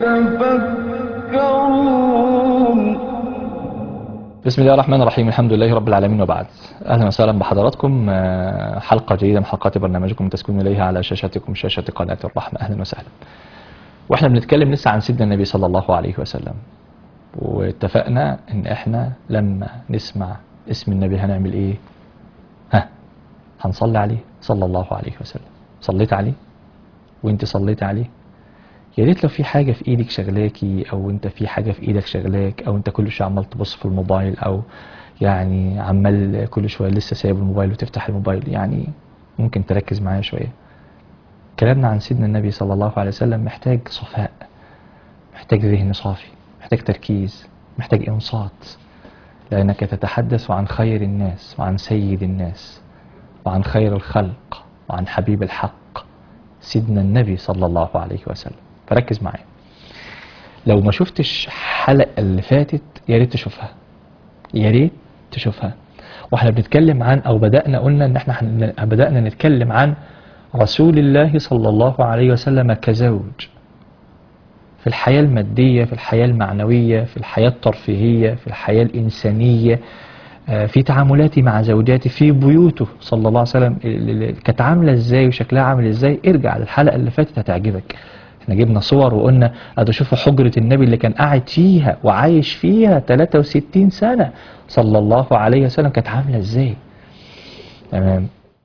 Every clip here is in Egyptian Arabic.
تفكرون بسم الله الرحمن الرحيم الحمد لله رب العالمين وبعد أهلا وسهلا بحضراتكم آه، حلقة جديدة من حلقات برنامجكم تسكن إليها على شاشاتكم شاشة قناة الرحمة أهلا وسهلا وإحنا بنتكلم لسه عن سيدنا النبي صلى الله عليه وسلم واتفقنا إن إحنا لما نسمع اسم النبي هنعمل إيه ها هنصلي عليه صلى الله عليه وسلم صليت عليه وانت صليت عليه يا ريت لو في حاجة في ايدك شغلاكي او انت في حاجة في ايدك شغلاك او انت كل شوية عمال تبص في الموبايل او يعني عمال كل شوية لسه سايب الموبايل وتفتح الموبايل يعني ممكن تركز معايا شوية كلامنا عن سيدنا النبي صلى الله عليه وسلم محتاج صفاء محتاج ذهن صافي محتاج تركيز محتاج انصات لانك تتحدث عن خير الناس وعن سيد الناس وعن خير الخلق وعن حبيب الحق سيدنا النبي صلى الله عليه وسلم فركز معايا لو ما شفتش الحلقة اللي فاتت يا ريت تشوفها يا ريت تشوفها واحنا بنتكلم عن او بدأنا قلنا ان احنا هن- بدأنا نتكلم عن رسول الله صلى الله عليه وسلم كزوج في الحياة المادية في الحياة المعنوية في الحياة الترفيهية في الحياة الإنسانية آه، في تعاملاتي مع زوجاتي في بيوته صلى الله عليه وسلم ال- ال- كانت عاملة ازاي وشكلها عامل ازاي ارجع للحلقة اللي فاتت هتعجبك احنا جبنا صور وقلنا ادي شوفوا حجرة النبي اللي كان قاعد فيها وعايش فيها 63 سنة صلى الله عليه وسلم كانت عاملة ازاي تمام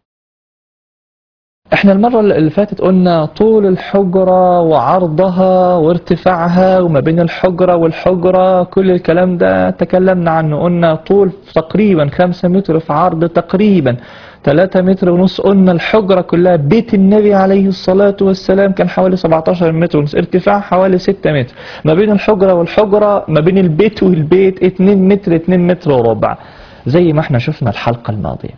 احنا المرة اللي فاتت قلنا طول الحجرة وعرضها وارتفاعها وما بين الحجرة والحجرة كل الكلام ده تكلمنا عنه قلنا طول تقريبا خمسة متر في عرض تقريبا ثلاثة متر ونص قلنا الحجرة كلها بيت النبي عليه الصلاة والسلام كان حوالي 17 متر ونص ارتفاع حوالي 6 متر ما بين الحجرة والحجرة ما بين البيت والبيت 2 متر 2 متر وربع زي ما احنا شفنا الحلقة الماضية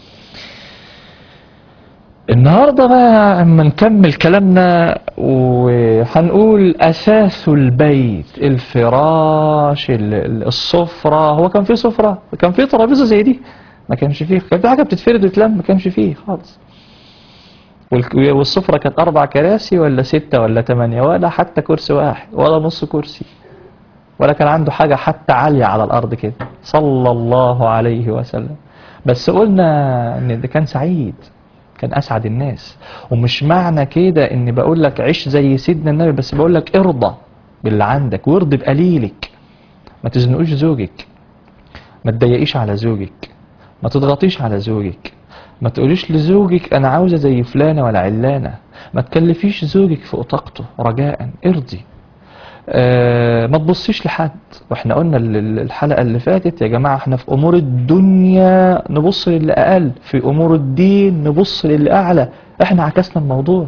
النهاردة بقى اما نكمل كلامنا وهنقول أساس البيت الفراش ال- ال- السفرة هو كان فيه سفرة كان فيه ترابيزة زي دي ما كانش فيه كان في حاجة بتتفرد وتلم ما كانش فيه خالص والك- والسفرة كانت أربع كراسي ولا ستة ولا ثمانية ولا حتى كرسي واحد ولا نص كرسي ولا كان عنده حاجة حتى عالية على الأرض كده صلى الله عليه وسلم بس قلنا إن ده كان سعيد كان أسعد الناس ومش معنى كده إني بقول لك عيش زي سيدنا النبي بس بقول لك ارضى باللي عندك وارضي بقليلك ما تزنقوش زوجك ما تضايقيش على زوجك ما تضغطيش على زوجك ما تقوليش لزوجك انا عاوزه زي فلانه ولا علانه ما تكلفيش زوجك فوق طاقته رجاء ارضي آه ما تبصيش لحد واحنا قلنا ال- ال- الحلقه اللي فاتت يا جماعه احنا في امور الدنيا نبص للي اقل في امور الدين نبص للي اعلى احنا عكسنا الموضوع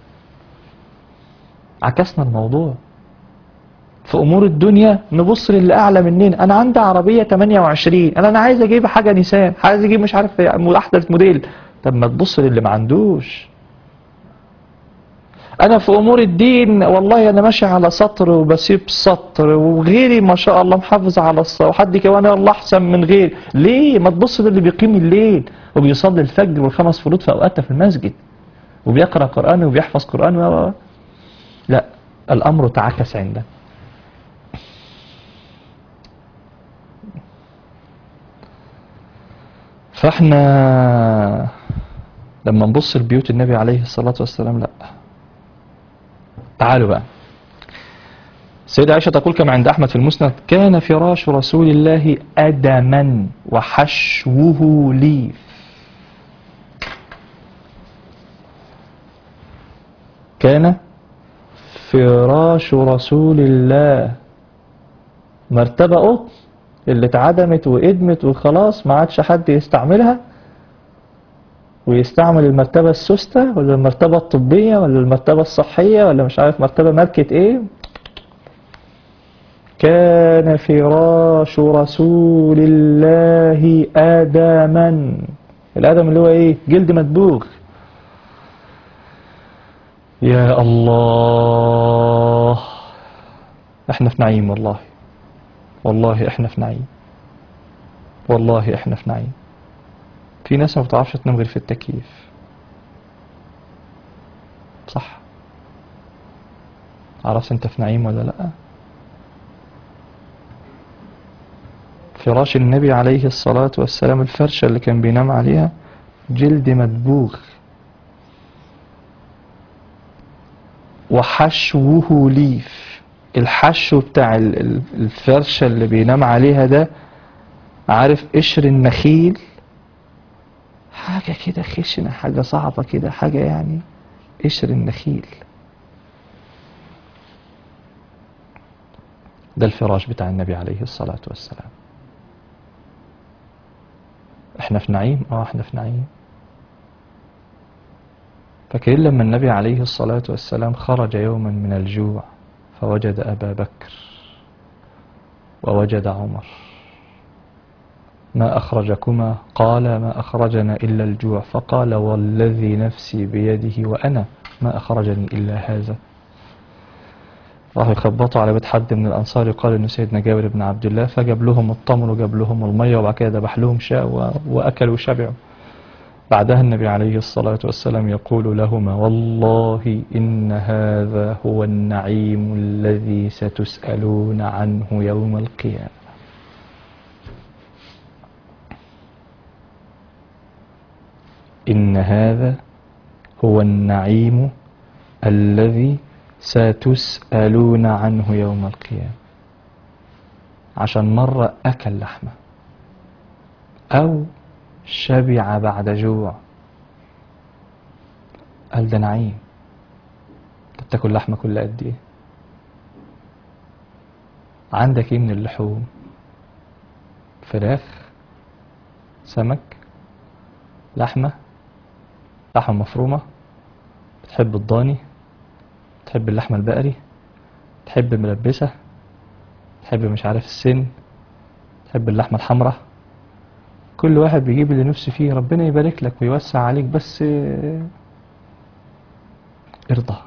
عكسنا الموضوع في امور الدنيا نبص للي اعلى مننا انا عندي عربيه 28 انا انا عايز اجيب حاجه نيسان عايز اجيب مش عارف إيه، احدث موديل طب ما تبص للي ما عندوش انا في امور الدين والله انا ماشي على سطر وبسيب سطر وغيري ما شاء الله محافظ على الصلاه وحد كمان الله احسن من غير ليه ما تبص للي بيقيم الليل وبيصلي الفجر والخمس فروض في اوقاتها في المسجد وبيقرا قران وبيحفظ قران و و- و. لا الامر تعكس عنده فاحنا لما نبص لبيوت النبي عليه الصلاة والسلام لا تعالوا بقى سيدة عائشة تقول كما عند أحمد في المسند كان فراش رسول الله أدما وحشوه ليف كان فراش رسول الله مرتبة قطن اللي اتعدمت وادمت وخلاص ما عادش حد يستعملها ويستعمل المرتبة السوستة ولا المرتبة الطبية ولا المرتبة الصحية ولا مش عارف مرتبة ماركة ايه كان فراش رسول الله آدما الآدم اللي هو ايه جلد مدبوغ يا الله احنا في نعيم والله والله احنا في نعيم والله احنا في نعيم في ناس ما بتعرفش تنام غير في التكييف صح عرفت انت في نعيم ولا لا فراش النبي عليه الصلاة والسلام الفرشة اللي كان بينام عليها جلد مدبوغ وحشوه ليف الحشو بتاع ال- ال- الفرشة اللي بينام عليها ده عارف قشر النخيل حاجة كده خشنة حاجة صعبة كده حاجة يعني قشر النخيل ده الفراش بتاع النبي عليه الصلاة والسلام احنا في نعيم اه احنا في نعيم فاكرين لما النبي عليه الصلاة والسلام خرج يوما من الجوع فوجد أبا بكر ووجد عمر ما أخرجكما قال ما أخرجنا إلا الجوع فقال والذي نفسي بيده وأنا ما أخرجني إلا هذا راحوا يخبطوا على بيت حد من الأنصار يقال إنه سيدنا جابر بن عبد الله فجاب لهم التمر وجاب لهم المية وبعد كده ذبح لهم شاء و- وأكلوا وشبعوا بعدها النبي عليه الصلاة والسلام يقول لهما والله إن هذا هو النعيم الذي ستسألون عنه يوم القيامة إن هذا هو النعيم الذي ستسألون عنه يوم القيامة عشان مرة أكل لحمة أو شبع بعد جوع قال ده نعيم انت بتاكل لحمة كل قد ايه عندك ايه من اللحوم فراخ سمك لحمة لحمة مفرومة بتحب الضاني تحب اللحمة البقري تحب الملبسة تحب مش عارف السن تحب اللحمة الحمراء كل واحد بيجيب اللي نفسه فيه ربنا يبارك لك ويوسع عليك بس ارضى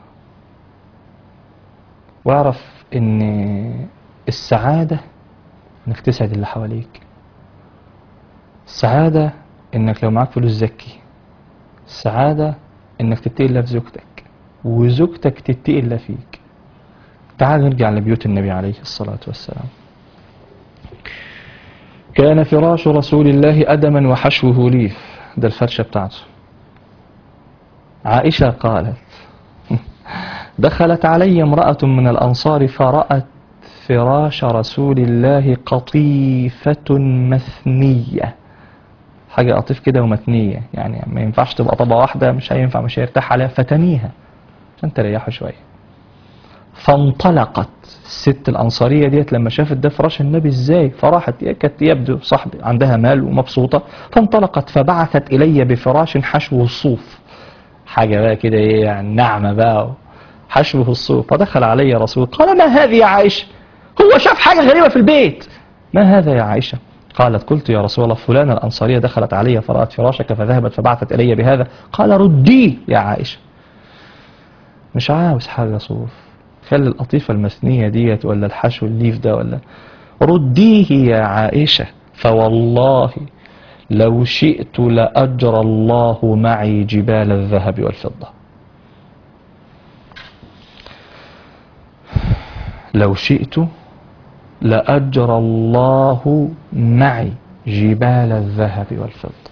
واعرف ان السعادة انك تسعد اللي حواليك السعادة انك لو معاك فلوس زكي السعادة انك تتقي الله في زوجتك وزوجتك تتقي الله فيك تعال نرجع لبيوت النبي عليه الصلاة والسلام كان فراش رسول الله أدما وحشوه ليف ده الفرشة بتاعته عائشة قالت دخلت علي امرأة من الأنصار فرأت فراش رسول الله قطيفة مثنية حاجة قطيف كده ومثنية يعني ما ينفعش تبقى طبقة واحدة مش هينفع مش هيرتاح عليها فتنيها عشان تريحوا شوية فانطلقت الست الأنصارية ديت لما شافت ده فراش النبي ازاي فراحت كانت يبدو صاحب عندها مال ومبسوطة فانطلقت فبعثت إلي بفراش حشو الصوف حاجة بقى كده ايه يعني ناعمة بقى حشوه الصوف فدخل علي رسول قال ما هذه يا عائشة هو شاف حاجة غريبة في البيت ما هذا يا عائشة قالت قلت يا رسول الله فلانة الأنصارية دخلت علي فرأت فراشك فذهبت فبعثت إلي بهذا قال رديه يا عائشة مش عاوز حاجة صوف خلي القطيفة المثنية ديت ولا الحشو الليف ده ولا رديه يا عائشة فوالله لو شئت لأجرى الله معي جبال الذهب والفضة لو شئت لأجرى الله معي جبال الذهب والفضة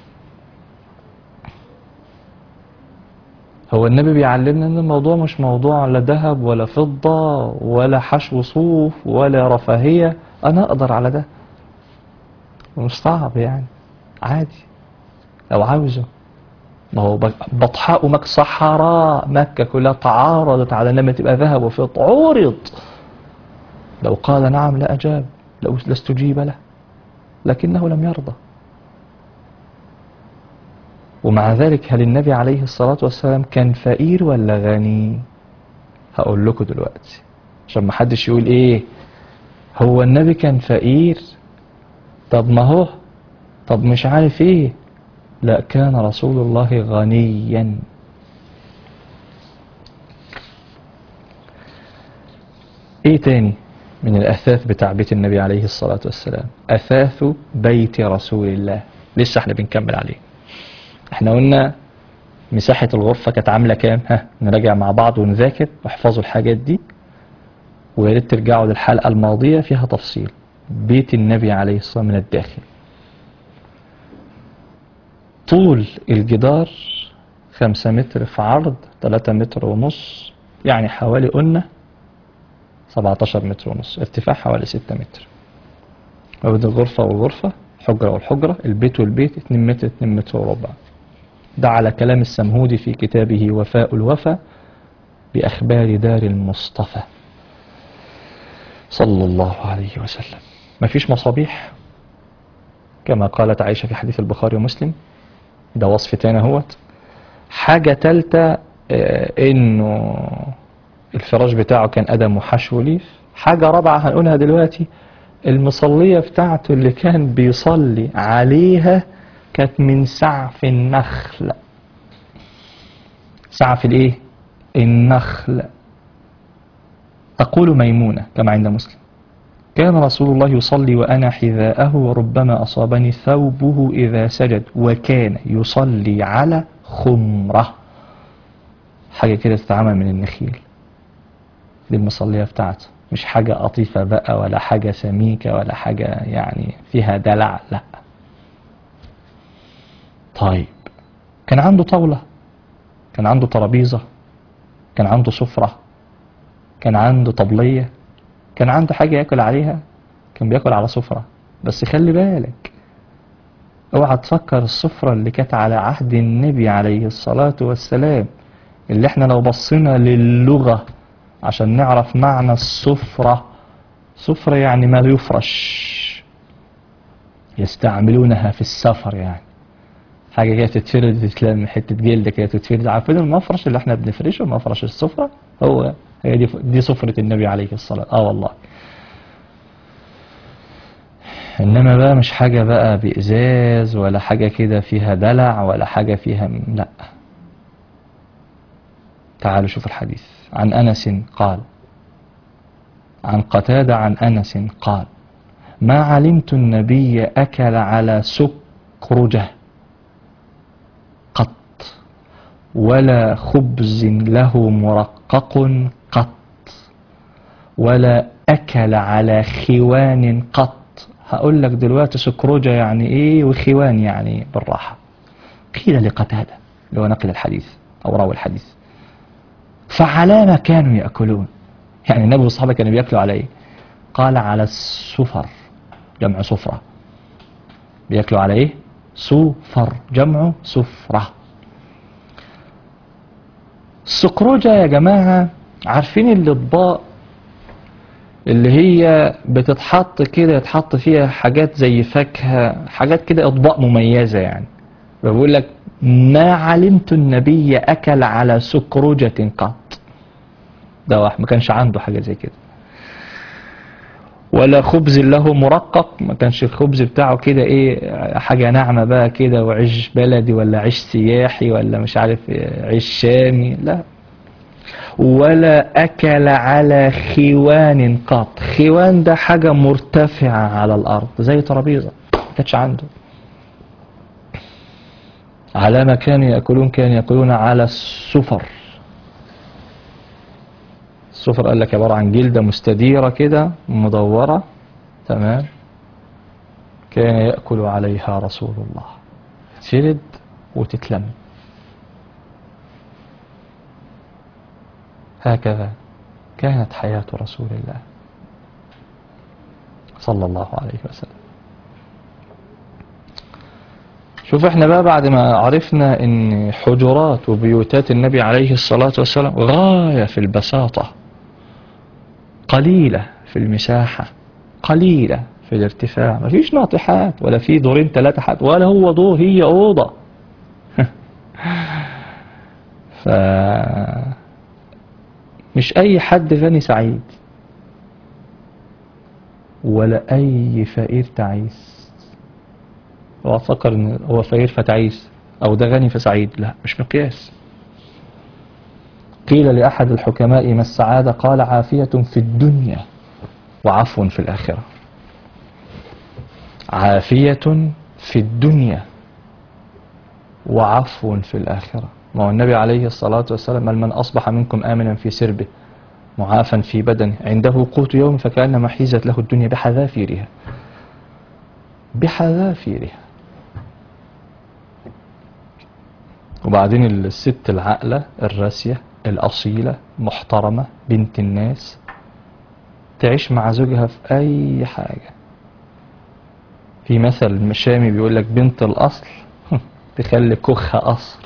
هو النبي بيعلمنا ان الموضوع مش موضوع لا ذهب ولا فضة ولا حشو صوف ولا رفاهية انا اقدر على ده مش صعب يعني عادي لو عاوزه ما هو بطحاء مكة صحراء مكة كلها تعارضت على لما تبقى ذهب وفضة عورض لو قال نعم لأجاب لو لاستجيب له لكنه لم يرضى ومع ذلك هل النبي عليه الصلاة والسلام كان فقير ولا غني هقول لكم دلوقتي عشان ما حدش يقول ايه هو النبي كان فقير طب ما هو طب مش عارف ايه لا كان رسول الله غنيا ايه تاني من الأثاث بتاع بيت النبي عليه الصلاة والسلام أثاث بيت رسول الله لسه احنا بنكمل عليه احنا قلنا مساحة الغرفة كانت عاملة كام ها نراجع مع بعض ونذاكر واحفظوا الحاجات دي ويا ريت ترجعوا للحلقة الماضية فيها تفصيل بيت النبي عليه الصلاة والسلام من الداخل طول الجدار خمسة متر في عرض تلاتة متر ونص يعني حوالي قلنا 17 متر ونص ارتفاع حوالي 6 متر ما بين الغرفة والغرفة حجرة والحجرة البيت والبيت 2 متر 2 متر وربع ده على كلام السمهودي في كتابه وفاء الوفا بأخبار دار المصطفى صلى الله عليه وسلم ما فيش مصابيح كما قالت عائشة في حديث البخاري ومسلم ده وصف تاني اهوت حاجة تالتة آه، انه الفراش بتاعه كان ادم وحشو ليف حاجة رابعة هنقولها دلوقتي المصلية بتاعته اللي كان بيصلي عليها كانت من سعف النخل سعف الايه النخل تقول ميمونة كما عند مسلم كان رسول الله يصلي وأنا حذاءه وربما أصابني ثوبه إذا سجد وكان يصلي على خمرة حاجة كده تتعمل من النخيل دي المصلية بتاعته مش حاجة قطيفة بقى ولا حاجة سميكة ولا حاجة يعني فيها دلع لا طيب كان عنده طاولة كان عنده ترابيزة كان عنده سفرة كان عنده طبلية كان عنده حاجة ياكل عليها كان بياكل على سفرة بس خلي بالك اوعى تفكر السفرة اللي كانت على عهد النبي عليه الصلاة والسلام اللي احنا لو بصينا للغة عشان نعرف معنى السفرة سفرة يعني ما يفرش يستعملونها في السفر يعني حاجة كده تتفرد تتلم حتة جلد كده تتفرد عارفين المفرش اللي احنا بنفرشه مفرش السفرة هو هي دي دي سفرة النبي عليه الصلاة اه والله انما بقى مش حاجة بقى بإزاز ولا حاجة كده فيها دلع ولا حاجة فيها لا تعالوا شوف الحديث عن أنس قال عن قتادة عن أنس قال ما علمت النبي أكل على سكرجة قط ولا خبز له مرقق قط ولا أكل على خوان قط هقول لك دلوقتي سكرجة يعني إيه وخوان يعني إيه بالراحة قيل لقتادة اللي هو نقل الحديث أو راوي الحديث فعلى ما كانوا يأكلون يعني النبي والصحابة كانوا بيأكلوا على إيه قال على السفر جمع سفرة بيأكلوا على إيه سفر جمع سفرة السكروجة يا جماعة عارفين الأطباق اللي هي بتتحط كده يتحط فيها حاجات زي فاكهة حاجات كده أطباق مميزة يعني بقول لك ما علمت النبي أكل على سكروجة قط ده واحد ما كانش عنده حاجة زي كده ولا خبز له مرقق ما كانش الخبز بتاعه كده ايه حاجة ناعمة بقى كده وعيش بلدي ولا عيش سياحي ولا مش عارف إيه، عيش شامي لا ولا أكل على خوان قط خوان ده حاجة مرتفعة على الأرض زي ترابيزة ما كانتش عنده على ما كانوا يأكلون كانوا يأكلون على السفر السفر قال لك عبارة عن جلدة مستديرة كده مدورة تمام كان يأكل عليها رسول الله تفرد وتتلم هكذا كانت حياة رسول الله صلى الله عليه وسلم شوف احنا بقى بعد ما عرفنا ان حجرات وبيوتات النبي عليه الصلاة والسلام غاية في البساطة قليلة في المساحة قليلة في الارتفاع مفيش ناطحات ولا في دورين ثلاثة حد ولا هو دور هي أوضة ف مش أي حد غني سعيد ولا أي فقير تعيس هو فكر ان هو فقير فتعيس او ده غني فسعيد لا مش مقياس قيل لأحد الحكماء ما السعادة قال عافية في الدنيا وعفو في الآخرة عافية في الدنيا وعفو في الآخرة ما هو النبي عليه الصلاة والسلام قال من أصبح منكم آمنا في سربه معافا في بدنه عنده قوت يوم فكأنما حيزت له الدنيا بحذافيرها بحذافيرها وبعدين الست العاقلة الراسية الأصيلة محترمة بنت الناس تعيش مع زوجها في أي حاجة في مثل مشامي بيقول لك بنت الأصل تخلي كخها قصر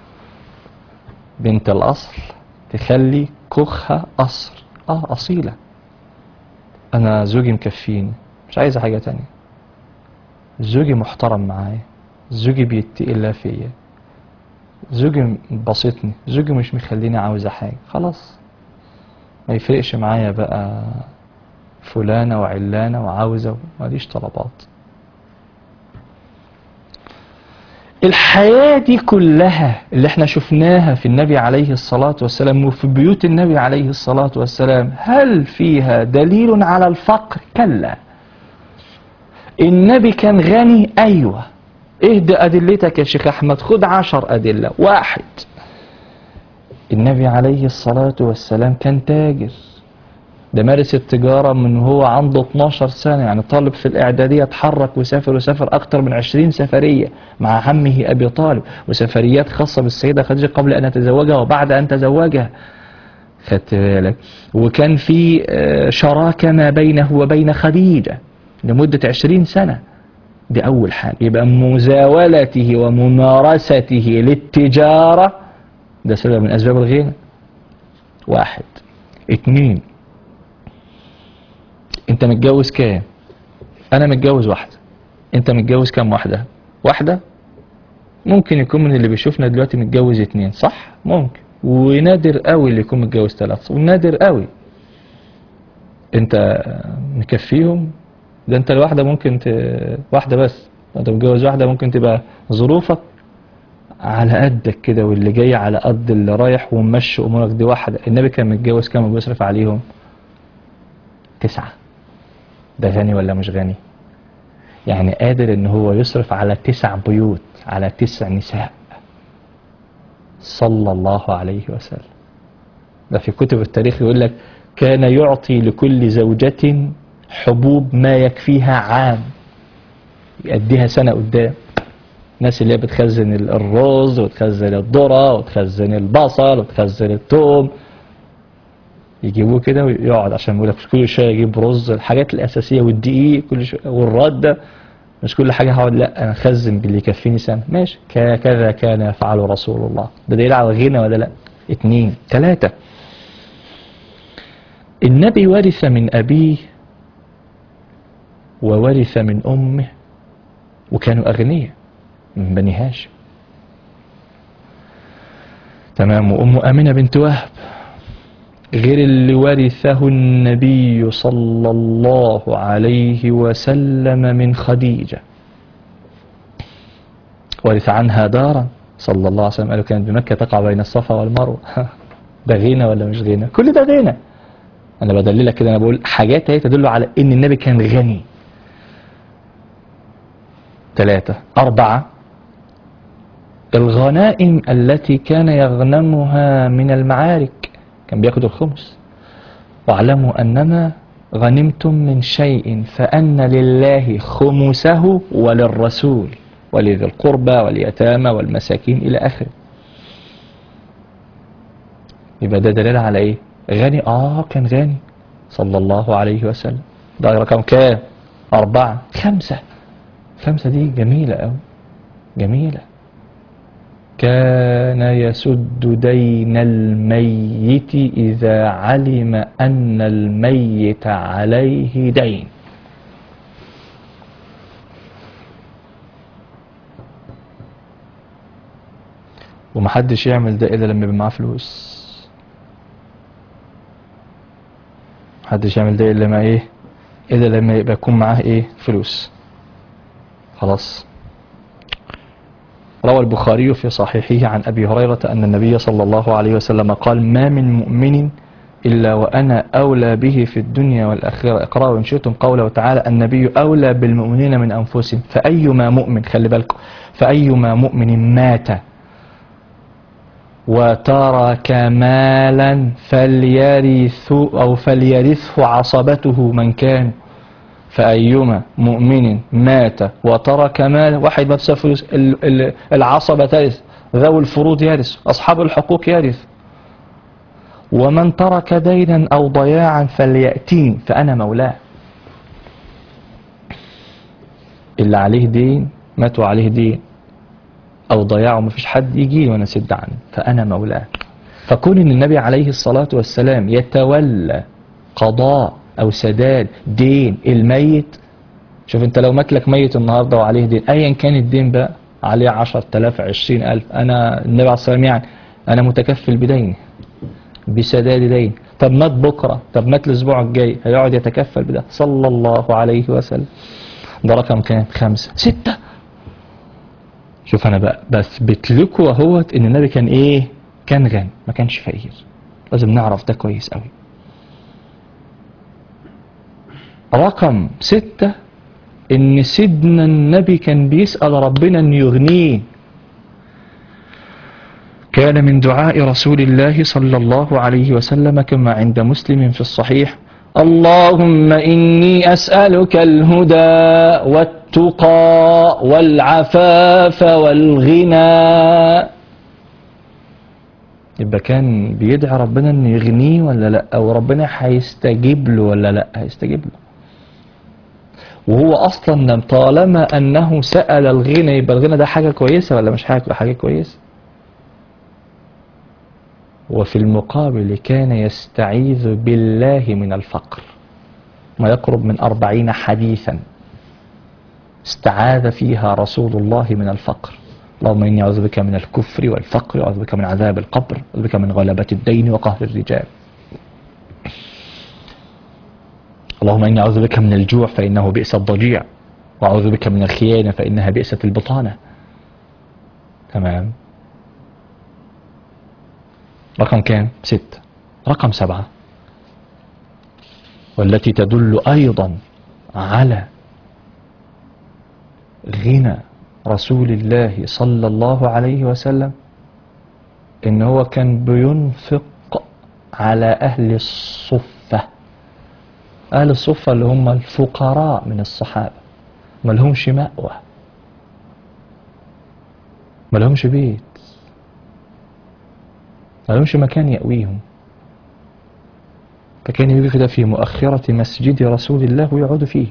بنت الأصل تخلي كخها قصر اه أصيلة أنا زوجي مكفيني مش عايزة حاجة تانية زوجي محترم معايا زوجي بيتقي الله فيا زوجي بسطني زوجي مش مخليني عاوزة حاجة خلاص ما يفرقش معايا بقى فلانة وعلانة وعاوزة ماليش طلبات الحياة دي كلها اللي احنا شفناها في النبي عليه الصلاة والسلام وفي بيوت النبي عليه الصلاة والسلام هل فيها دليل على الفقر؟ كلا النبي كان غني أيوة اهدى أدلتك يا شيخ أحمد خد عشر أدلة واحد النبي عليه الصلاة والسلام كان تاجر ده مارس التجارة من هو عنده 12 سنة يعني طالب في الإعدادية اتحرك وسافر وسافر أكتر من 20 سفرية مع عمه أبي طالب وسفريات خاصة بالسيدة خديجة قبل أن يتزوجها وبعد أن تزوجها خدت بالك وكان في آه، شراكة ما بينه وبين خديجة لمدة 20 سنة دي أول حاجة يبقى مزاولته وممارسته للتجارة ده سبب من أسباب الغنى واحد اتنين انت متجوز كام انا متجوز واحدة انت متجوز كام واحدة واحدة ممكن يكون من اللي بيشوفنا دلوقتي متجوز اتنين صح ممكن ونادر قوي اللي يكون متجوز ثلاثة ونادر قوي انت مكفيهم ده انت الواحدة ممكن ت... واحدة بس انت متجوز واحدة ممكن تبقى ظروفك على قدك كده واللي جاي على قد اللي رايح وممشي امورك دي واحدة النبي كان متجوز كام وبيصرف عليهم تسعة ده غني ولا مش غني يعني قادر ان هو يصرف على تسع بيوت على تسع نساء صلى الله عليه وسلم ده في كتب التاريخ يقول لك كان يعطي لكل زوجة حبوب ما يكفيها عام يأديها سنة قدام الناس اللي هي بتخزن الرز وتخزن الذرة وتخزن البصل وتخزن الثوم يجيبوه كده ويقعد عشان يقول لك كل شويه يجيب رز الحاجات الاساسيه والدقيق كل شويه والرده مش كل حاجه هقعد لا انا اخزن باللي يكفيني سنه ماشي ك- كذا كان يفعل رسول الله ده دليل على الغنى ولا لا اتنين ثلاثه النبي ورث من ابيه وورث من امه وكانوا اغنياء من بني هاشم تمام وام امنه بنت وهب غير اللي ورثه النبي صلى الله عليه وسلم من خديجة ورث عنها دارا صلى الله عليه وسلم قالوا كانت بمكة تقع بين الصفا والمروة ده غنى ولا مش غنى كل ده غنى انا بدللك كده انا بقول حاجات هي تدل على ان النبي كان غني ثلاثة أربعة الغنائم التي كان يغنمها من المعارك كان بياخد الخمس واعلموا أنما غنمتم من شيء فأن لله خمسه وللرسول ولذي القربى واليتامى والمساكين إلى آخره يبقى ده دليل على إيه غني آه كان غني صلى الله عليه وسلم ده رقم كام أربعة خمسة خمسة دي جميلة أوي جميلة كان يسد دين الميت إذا علم أن الميت عليه دين ومحدش يعمل ده إلا لما يبقى معاه فلوس محدش يعمل ده إلا ما إيه إلا لما يبقى يكون معاه إيه فلوس خلاص روى البخاري في صحيحه عن أبي هريرة أن النبي صلى الله عليه وسلم قال ما من مؤمن إلا وأنا أولى به في الدنيا والآخرة اقرأوا إن شئتم قوله تعالى النبي أولى بالمؤمنين من أنفسهم فأيما مؤمن خلي بالكم فأيما مؤمن مات وترك مالا فليرث أو فليرثه عصبته من كان فأيما مؤمن مات وترك مالا واحد مات ساب فلوس ال- ال- العصبة ترث ذوي الفروض يرث أصحاب الحقوق يرث ومن ترك دينا أو ضياعا فليأتيني فأنا مولاه اللي عليه دين ماتوا عليه دين أو ضياعه مفيش حد يجي وأنا سد عنه فأنا مولاه فكون إن النبي عليه الصلاة والسلام يتولى قضاء أو سداد دين الميت شوف أنت لو ماكلك ميت النهاردة وعليه دين أيا كان الدين بقى عليه عشر تلاف عشرين ألف أنا النبي عليه الصلاة والسلام يعني أنا متكفل بدينه بسداد دين طب مات بكرة طب مات الأسبوع الجاي هيقعد يتكفل بده صلى الله عليه وسلم ده رقم كام خمسة ستة شوف أنا بقى بثبت لكم اهوت إن النبي كان إيه كان غني ما كانش فقير لازم نعرف ده كويس قوي رقم ستة إن سيدنا النبي كان بيسأل ربنا أن يغنيه كان من دعاء رسول الله صلى الله عليه وسلم كما عند مسلم في الصحيح اللهم إني أسألك الهدى والتقى والعفاف والغنى يبقى كان بيدعي ربنا أن يغنيه ولا لا أو ربنا هيستجيب له ولا لا هيستجيب له وهو أصلا طالما أنه سأل الغنى يبقى الغنى ده حاجة كويسة ولا مش حاجة حاجة كويسة وفي المقابل كان يستعيذ بالله من الفقر ما يقرب من أربعين حديثا استعاذ فيها رسول الله من الفقر اللهم إني أعوذ بك من الكفر والفقر وأعوذ بك من عذاب القبر وأعوذ بك من غلبة الدين وقهر الرجال اللهم إني أعوذ بك من الجوع فإنه بئس الضجيع وأعوذ بك من الخيانة فإنها بئست البطانة تمام رقم كام ستة رقم سبعة والتي تدل أيضا على غنى رسول الله صلى الله عليه وسلم إن هو كان بينفق على أهل الصفة أهل الصفة اللي هم الفقراء من الصحابة ما لهمش مأوى ما لهمش بيت ما لهمش مكان يأويهم فكان يجي كده في مؤخرة مسجد رسول الله ويقعدوا فيه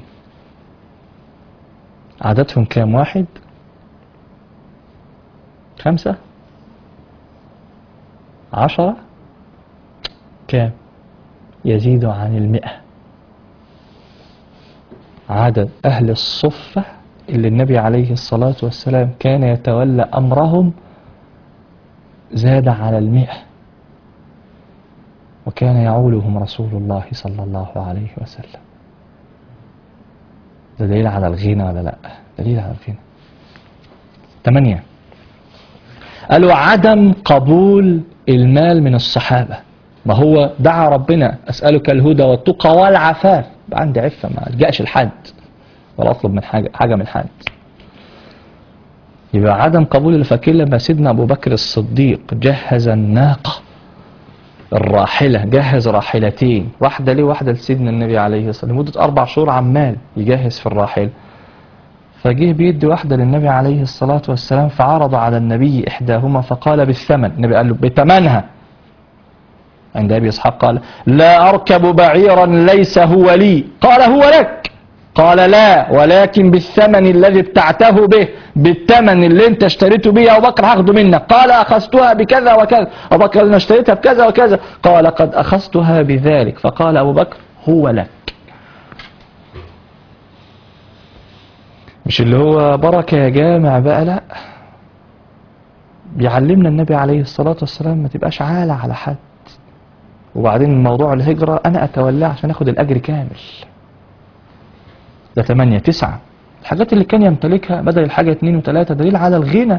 عددهم كام واحد خمسة عشرة كام يزيد عن المئة عدد أهل الصفة اللي النبي عليه الصلاة والسلام كان يتولى أمرهم زاد على المئة وكان يعولهم رسول الله صلى الله عليه وسلم ده دليل على الغنى ولا لا دليل على الغنى ثمانية قالوا عدم قبول المال من الصحابة ما هو دعا ربنا أسألك الهدى والتقى والعفاف يبقى عندي عفة ما ألجأش لحد ولا أطلب من حاجة, حاجة من حد يبقى عدم قبول الفقير لما سيدنا أبو بكر الصديق جهز الناقة الراحلة جهز راحلتين واحدة ليه واحدة لسيدنا النبي عليه الصلاة والسلام لمدة أربع شهور عمال يجهز في الراحلة فجه بيدي واحدة للنبي عليه الصلاة والسلام فعرض على النبي إحداهما فقال بالثمن النبي قال له بثمنها عند أبي إسحاق قال لا أركب بعيرا ليس هو لي قال هو لك قال لا ولكن بالثمن الذي ابتعته به بالثمن اللي انت اشتريته به يا ابو بكر هاخده منك قال اخذتها بكذا وكذا ابو بكر انا اشتريتها بكذا وكذا قال قد اخذتها بذلك فقال ابو بكر هو لك مش اللي هو بركة يا جامع بقى لا بيعلمنا النبي عليه الصلاة والسلام ما تبقاش عالة على حد وبعدين موضوع الهجرة أنا أتولاه عشان أخد الأجر كامل ده ثمانية تسعة الحاجات اللي كان يمتلكها بدل الحاجة اتنين وتلاتة دليل على الغنى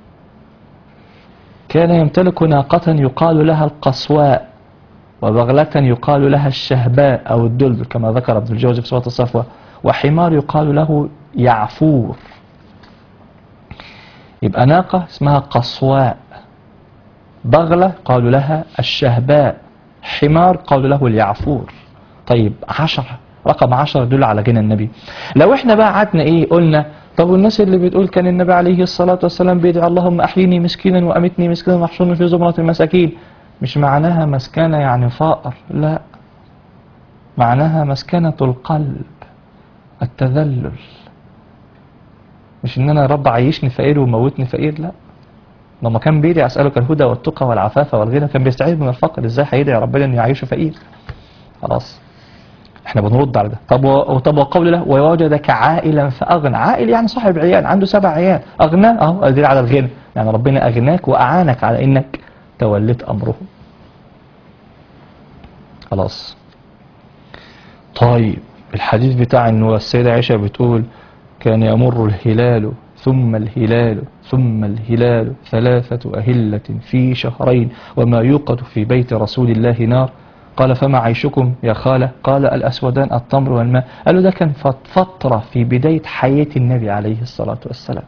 كان يمتلك ناقة يقال لها القصواء وبغلة يقال لها الشهباء أو الدلدل كما ذكر ابن الجوزي في صفة الصفوة وحمار يقال له يعفور يبقى ناقة اسمها قصواء بغلة قالوا لها الشهباء حمار قالوا له اليعفور طيب عشرة رقم عشرة يدل على غنى النبي لو احنا بقى قعدنا ايه قلنا طب والناس اللي بتقول كان النبي عليه الصلاة والسلام بيدعي اللهم أحيني مسكينا وأمتني مسكينا واحشرني في زمرة المساكين مش معناها مسكنة يعني فقر لا معناها مسكنة القلب التذلل مش ان انا يا رب عيشني فقير وموتني فقير لا لما كان بيدعي اسالك الهدى والتقى والعفاف والغنى كان بيستعيذ من الفقر ازاي هيدعي ربنا ان يعيشه فقير خلاص احنا بنرد على ده طب و... طب وقول له ووجدك عائلا فاغنى عائل يعني صاحب عيال عنده سبع عيال اغنى اهو دليل على الغنى يعني ربنا اغناك واعانك على انك توليت امره خلاص طيب الحديث بتاع انه السيدة عائشة بتقول كان يمر الهلال ثم الهلال ثم الهلال ثلاثة أهلة في شهرين وما يوقد في بيت رسول الله نار قال فما عيشكم يا خالة قال الأسودان التمر والماء قالوا ده كان فت- فترة في بداية حياة النبي عليه الصلاة والسلام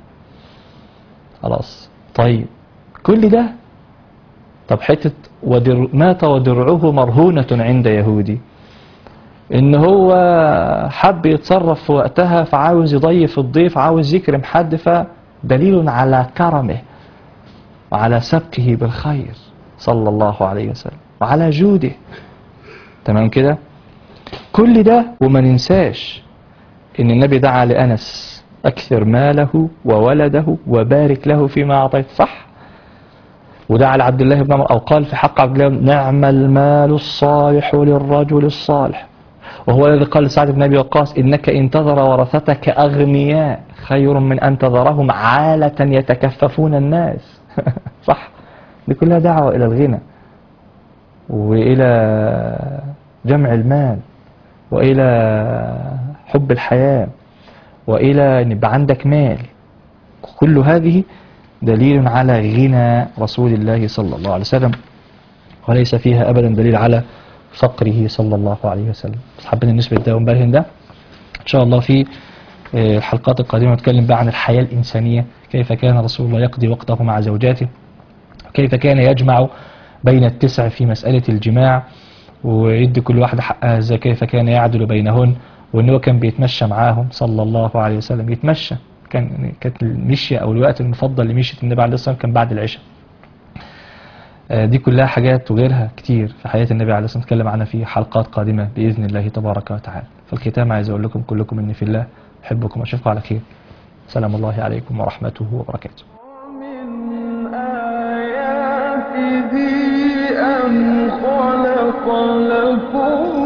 خلاص طيب كل ده طب حتة ودر مات ودرعه مرهونة عند يهودي ان هو حب يتصرف في وقتها فعاوز يضيف الضيف عاوز يكرم حد فدليل على كرمه وعلى سبقه بالخير صلى الله عليه وسلم وعلى جوده تمام كده كل ده وما ننساش ان النبي دعا لأنس أكثر ماله وولده وبارك له فيما أعطيت صح ودعا لعبد الله بن عمر أو قال في حق عبد الله نعم المال الصالح للرجل الصالح وهو الذي قال لسعد بن أبي وقاص إنك إن تذر ورثتك أغنياء خير من أن تذرهم عالة يتكففون الناس صح دي كلها دعوة إلى الغنى وإلى جمع المال وإلى حب الحياة وإلى أن يبقى عندك مال كل هذه دليل على غنى رسول الله صلى الله عليه وسلم وليس فيها أبدا دليل على فقره صلى الله عليه وسلم بس حابين نثبت ده ونبرهن ده إن شاء الله في آه، الحلقات القادمة نتكلم بقى عن الحياة الإنسانية كيف كان رسول الله يقضي وقته مع زوجاته كيف كان يجمع بين التسع في مسألة الجماع ويدي كل واحدة حقها ازاي كيف كان يعدل بينهن وان هو كان بيتمشى معاهم صلى الله عليه وسلم يتمشى كان كانت المشية او الوقت المفضل لمشية النبي عليه الصلاة والسلام كان بعد العشاء آه، دي كلها حاجات وغيرها كتير في حياة النبي عليه الصلاة والسلام نتكلم عنها في حلقات قادمة بإذن الله تبارك وتعالى في الختام عايز أقول لكم كلكم إني في الله أحبكم وأشوفكم على خير سلام الله عليكم ورحمته وبركاته ومن آياته أن خلق لكم